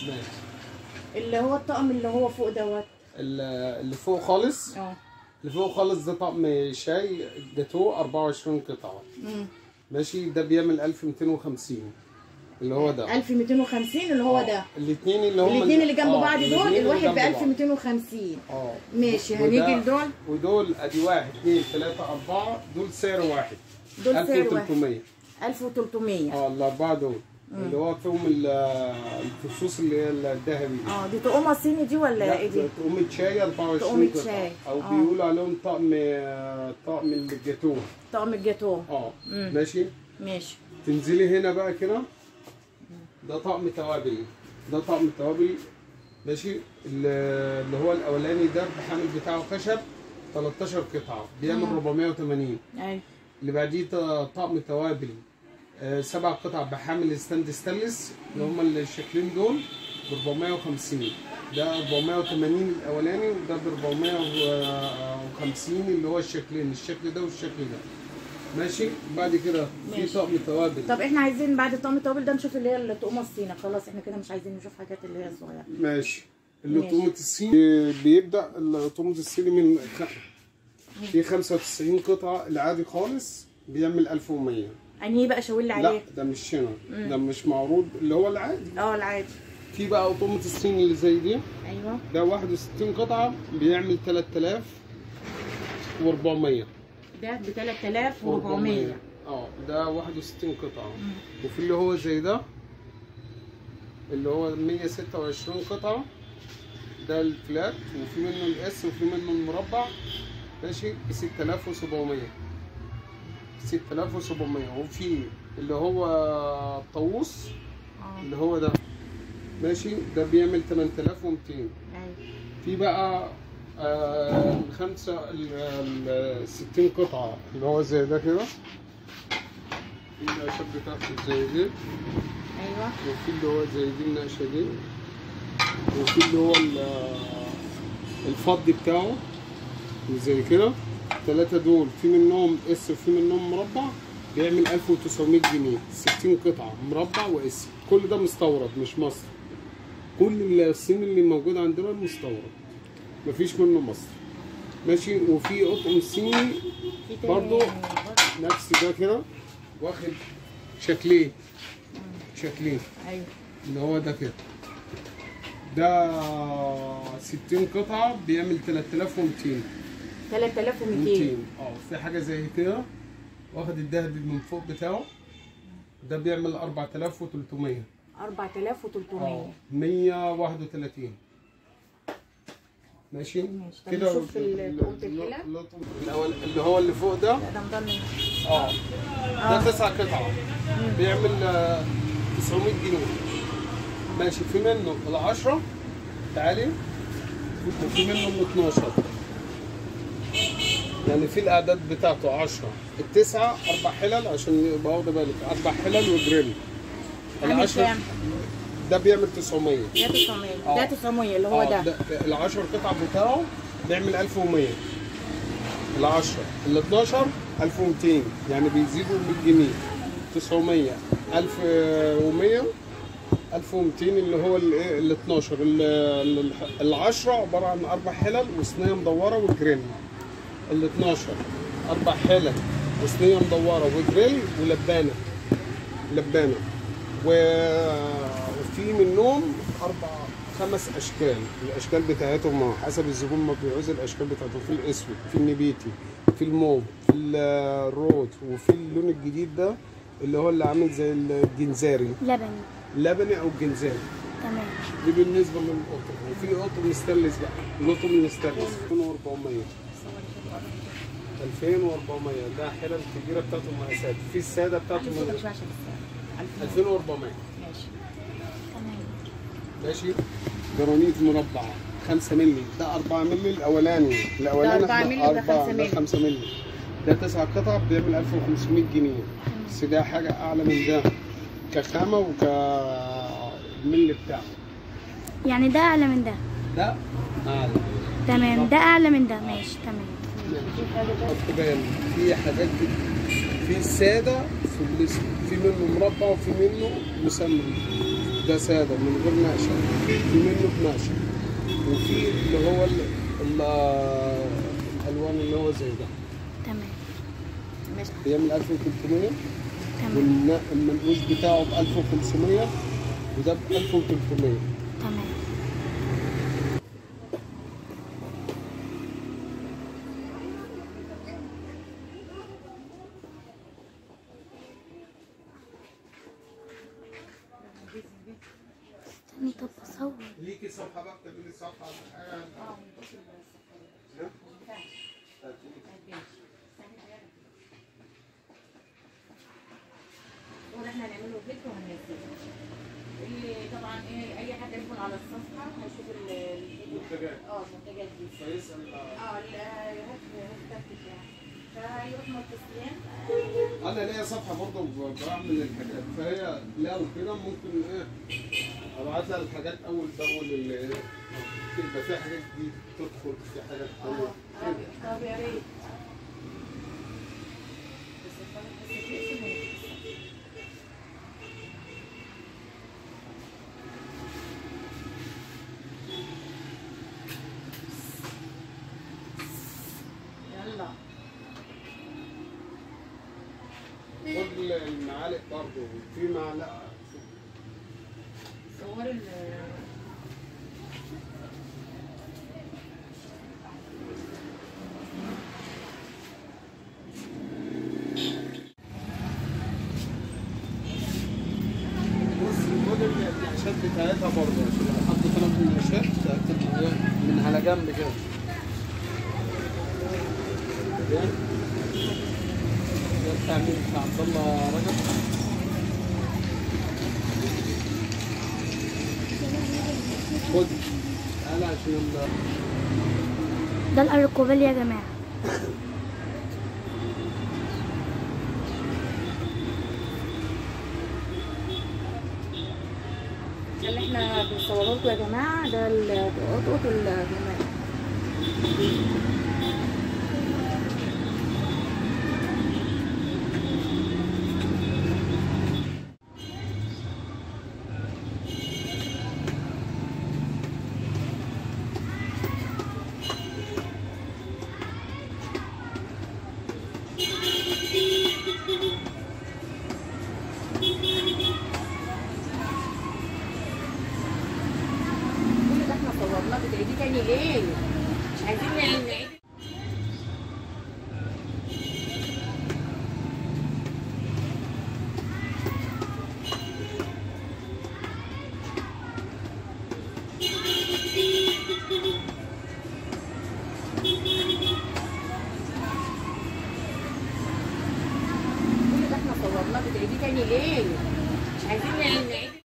ماشي اللي هو الطقم اللي هو فوق دوت ال- اللي فوق خالص اه اللي فوق خالص ده طقم شاي جاتوه 24 قطعة مم. ماشي ده بيعمل 1250 اللي هو ده 1250 اللي هو ده الاثنين اللي هم الاثنين اللي جنب بعض دول الاتنين اللي الواحد ب جنب بعض. 1250 اه ماشي وده- هنيجي لدول ودول ادي واحد اثنين ثلاثة أربعة دول سعر واحد دول سعر واحد 1300 1300 اه الأربعة دول اللي هو فيهم ال- الفصوص اللي هي الذهبي اه دي تقومه صيني دي ولا ايه دي؟ تقومة شاي 24 تقومة قطعة. شاي. او آه. بيقولوا عليهم طقم طقم الجاتوه طقم الجاتوه اه مم. ماشي ماشي تنزلي هنا بقى كده ده طقم توابل ده طقم توابل ماشي ال- اللي هو الاولاني ده الحامل بتاعه خشب 13 قطعه بيعمل 480 ايوه اللي بعديه ط- طقم توابل آه، سبع قطع بحامل ستاند ستانلس اللي هما الشكلين دول ب 450 ده 480 الاولاني وده ب 450 اللي هو الشكلين الشكل ده والشكل ده ماشي بعد كده في ماشي. طقم توابل طب احنا عايزين بعد طقم التوابل ده نشوف اللي هي التقومه الصيني خلاص احنا كده مش عايزين نشوف حاجات اللي هي الصغيره ماشي ماشي. اللطومة الصيني بيبدأ اللطومة الصيني من خ... في 95 قطعة العادي خالص بيعمل 1100 انهي بقى شاور لي لا عليه ده مش هنا ده مش معروض اللي هو العادي اه العادي في بقى لطومة الصيني اللي زي دي ايوه ده 61 قطعة بيعمل 3400 ده ب 3400 اه ده 61 قطعة وفي اللي هو زي ده اللي هو 126 قطعة ده الفلات وفي منه الاس وفي منه المربع ماشي ب 6700 6700 وفي اللي هو الطاووس اه اللي هو ده ماشي ده بيعمل 8200 ايوه في بقى آه الخمسة ال- ال- 60 قطعة اللي هو زي ده كده في النقشات بتاعته زي دي ايوه وفي اللي هو زي دي النقشة دي وفي اللي هو ال- الفض بتاعه اللي زي كده التلاتة دول في منهم اس وفي منهم مربع بيعمل 1900 جنيه 60 قطعة مربع واس كل ده مستورد مش مصر كل الصين اللي موجود عندنا مستورد مفيش منه مصر ماشي وفي قطن صيني في تاني برضو نفس ده كده واخد شكلين شكلين ايوه اللي هو ده كده ده 60 قطعة بيعمل 3200 3200 200 اه في حاجة زي كده واخد الذهبي من فوق بتاعه ده بيعمل 4300 اه 4300 131 ماشي ماشي. طب كده نشوف ال- تقومة الحلة. الاول اللي هو اللي فوق ده لا ده مضمن اه ده تسع قطع بيعمل آه، 900 جنيه ماشي في منه العشرة تعالي وفي منه ال 12 يعني في الاعداد بتاعته 10 التسعة اربع حلل عشان يبقى واخد بالك اربع حلل وجريل عامل العشرة كام؟ ده بيعمل 900 ده 900 آه. ده 900 اللي هو آه، ده ال 10 قطع بتاعه بيعمل 1100 ال 10 ال 12 1200 يعني بيزيدوا 100 جنيه 900 1100 1200 اللي هو الايه ال 12 ال 10 عباره عن اربع حلل وصينيه مدوره وجريل ال 12 اربع حلل وصينيه مدوره وجريل ولبانه لبانه و- وفي منهم اربع خمس اشكال الاشكال بتاعتهم على حسب الزبون ما بيعوز الاشكال بتاعته في الاسود في النبيتي في الموف في الرود وفي اللون الجديد ده اللي هو اللي عامل زي الجنزاري لبني اللبني او الجنزاري تمام دي بالنسبه للقطن وفي قطن مستانلس بقى القطن المستانلس 2400 2400 ده حلل كبيره بتاعته مقاسات في الساده بتاعته مش من عشان السعر 2400 ماشي تمام ماشي جرانيت مربع 5 مللي ده 4 مللي الاولاني الاولاني ده 4 مللي، ده أربعة، 5 مللي. 5 مللي ده 9 قطع بيعمل 1500 جنيه بس ده حاجه اعلى من ده كخامه وك الملي بتاعه يعني ده اعلى من ده ده اعلى تمام ده اعلى من ده ماشي تمام حط بالك في حاجات كده في الساده في الاسود في منه مربع وفي منه مسمن ده ساده من غير نقشه في منه بنقشه وفي اللي هو ال- ال- الالوان اللي هو زي ده تمام ماشي بيعمل 1300 تمام والمنقوش بتاعه ب 1500 وده ب 1300 تمام استني طب اصور ليكي صفحه بقى تعملي صفحه على حاجه وده احنا هنعمله فيديو وهننزله اللي طبعا ايه اي حد يدخل على الصفحه هيشوف ال- الفيديو منتجات اه المنتجات دي فيسال اه لا يروح يروح تفتش يعني فيروح متصلين انا ليا صفحه برضه ب- بعمل الحاجات فهي لو كده ممكن ايه ابعت لها الحاجات اول باول اللي ايه يبقى في حاجات جديده تدخل في حاجات اه تانية طب طب يا ريت بس الفرق- بس في اسم ويتكسر. يلا خد المعالق برضه في معلقه صور ال بص خد النقاشات بتاعتها برضه عشان لو حد طلب النقاشات تبقى إيه من على جنب كده ده ده التعمير بتاع عبد الله رجب خد تعالى عشان ال- ده الاركوبال يا جماعه ده اللي احنا بنصوره لكم يا جماعه ده القطقط والجمال كل ده احنا صورناه بتعيديه تاني ليه؟ مش عايزين نعيد كل ده احنا صورناه بتعيديه تاني ليه؟ مش عايزين نعيد